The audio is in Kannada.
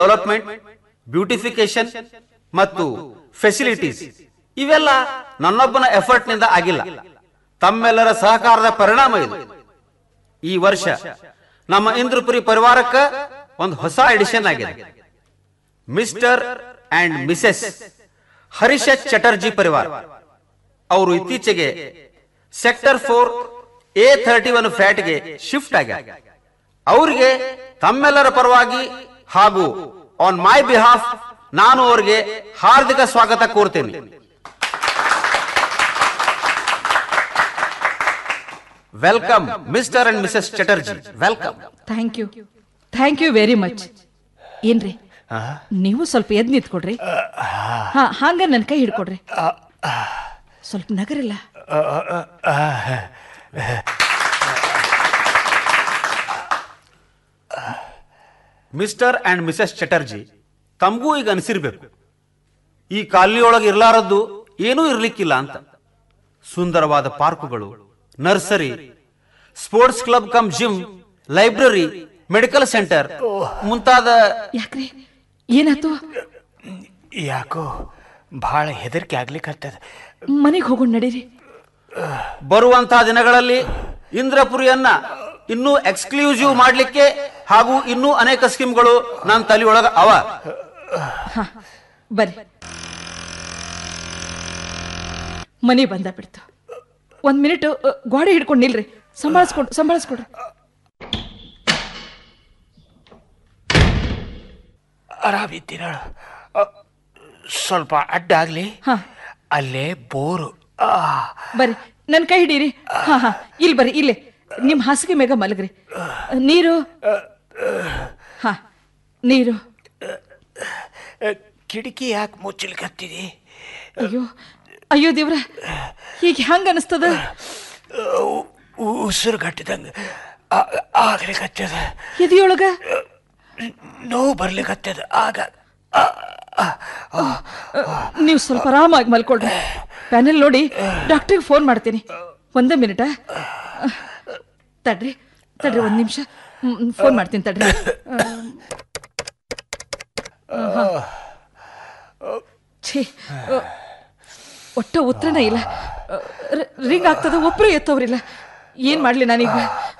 ಡೆವಲಪ್ಮೆಂಟ್ ಬ್ಯೂಟಿಫಿಕೇಶನ್ ಮತ್ತು ಫೆಸಿಲಿಟೀಸ್ ಇವೆಲ್ಲ ನನ್ನೊಬ್ಬನ ಎಫರ್ಟ್ ನಿಂದ ಆಗಿಲ್ಲ ತಮ್ಮೆಲ್ಲರ ಸಹಕಾರದ ಪರಿಣಾಮ ಇದು ಈ ವರ್ಷ ನಮ್ಮ ಇಂದ್ರಪುರಿ ಪರಿವಾರಕ್ಕ ಒಂದು ಹೊಸ ಎಡಿಷನ್ ಆಗಿದೆ mister and missus Harish Chatterjee ಪರಿವಾರ ಅವರು ಇತ್ತೀಚೆಗೆ sector four A thirty one ಫ್ಲಾಟ್ಗೆ ಶಿಫ್ಟ್ ಆಗ್ಯಾರ ಅವರಿಗೆ ತಮ್ಮೆಲ್ಲರ ಪರವಾಗಿ ಹಾಗೂ ಆನ್ ಮೈ ಬಿಹಾಫ್ ನಾನು ಅವರಿಗೆ ಹಾರ್ದಿಕ ಸ್ವಾಗತ ಕೋರ್ತೇನೆ welcome mister and missus Chatterjee welcome thank you thank you very much ಏನ್ರಿ ನೀವು ಸ್ವಲ್ಪ ಎದ್ ನಿಂತ್ಕೊಡ್ರಿ ಹಾ ಹಂಗ ನನ್ನ ಕೈ ಹಿಡ್ಕೊಡ್ರಿ ಸ್ವಲ್ಪ ನಗರಿಲ್ಲ ಮಿಸ್ಟರ್ ಅಂಡ್ ಮಿಸೆಸ್ ಚಟರ್ಜಿ ತಮಗೂ ಈಗ ಅನಿಸಿರ್ಬೇಕು ಈ ಕಾಲನಿಯೊಳಗೆ ಇರ್ಲಾರದ್ದು ಏನೂ ಇರ್ಲಿಕ್ಕಿಲ್ಲ ಅಂತ ಸುಂದರವಾದ ಪಾರ್ಕುಗಳು nursery sports club cum gym library medical centre ಮುಂತಾದ ಯಾಕ್ರಿ ಏನಾಯ್ತು ಯಾಕೋ ಭಾಳ ಹೆದರಿಕೆ ಆಗ್ಲಿಕ್ಕತ್ತದ ಮನೆಗೆ ಹೋಗೋಣ ನಡೀರಿ ಬರುವಂತಹ ದಿನಗಳಲ್ಲಿ ಇಂದ್ರಪುರಿಯನ್ನ ಇನ್ನೂ ಎಕ್ಸ್ಕ್ಲೂಸಿವ್ ಮಾಡ್ಲಿಕ್ಕೆ ಹಾಗೂ ಇನ್ನೂ ಅನೇಕ ಸ್ಕೀಮ್ಗಳು ನನ್ನ ತಲೆಯೊಳಗ ಅವ ಹಾ ಬರ್ರಿ ಮನೆ ಬಂದ ಬಿಡ್ತು ಒಂದ್ ಮಿನಿಟ್ ಗೋಡೆ ಹಿಡ್ಕೊಂಡು ನಿಲ್ರಿ ಸಂಭಾಳಿಸ್ಕೊಂಡು ಸಂಭಾಳಿಸ್ಕೊಡ್ರಿ ಆರಾಮಿದ್ದೀನಾಳು ಸ್ವಲ್ಪ ಅಡ್ಡ ಆಗ್ಲಿ ಹಾ. ಅಲ್ಲೇ ಬೋರು ಆ, ಬರ್ರಿ ನನ್ನ ಕೈ ಹಿಡೀರಿ ಹಾ ಹಾ ಇಲ್ಲಿ ಬರ್ರಿ ಇಲ್ಲೇ ನಿಮ್ಮ ಹಾಸಿಗೆ ಮೇಗ ಮಲಗ್ರಿ ನೀರು ಹಾ ನೀರು ಕಿಟಕಿ ಯಾಕೆ ಮುಚ್ಚಲಿಕತ್ತಿದಿ ಅಯ್ಯೋ ಅಯ್ಯೋ ದೇವ್ರ ಈಗ ಹೆಂಗ ಅನಿಸ್ತದ ಉಸಿರು ಗಟ್ಟಿದಂಗೆ ಆಗ್ಲಿಕತ್ತದ ಎದೆಯೊಳಗ ನೋವು ಬರ್ಲಿಕತ್ತದ ಆಗ ಆ, ಆ, ಆ. ನೀವು ಸ್ವಲ್ಪ ಆರಾಮಾಗಿ ಮಲ್ಕೊಳ್ರಿ ಪ್ಯಾನೆಲ್ ನೋಡಿ ಡಾಕ್ಟ್ರಿಗೆ ಫೋನ್ ಮಾಡ್ತೀನಿ ಒಂದೇ ಮಿನಿಟ ತಡ್ರಿ ತಡ್ರಿ ಒಂದು ನಿಮಿಷ ಫೋನ್ ಮಾಡ್ತೀನಿ ತಡ್ರಿ ಆ, ಹಾ. ಛೀ ಆ, ಒಟ್ಟ ಉತ್ತರನೇ ಇಲ್ಲ ರಿಂಗ್ ಆಗ್ತದ ಒಬ್ಬರು ಎತ್ತವ್ರಿಲ್ಲ ಏನ್ ಮಾಡ್ಲಿ ನಾನೀಗ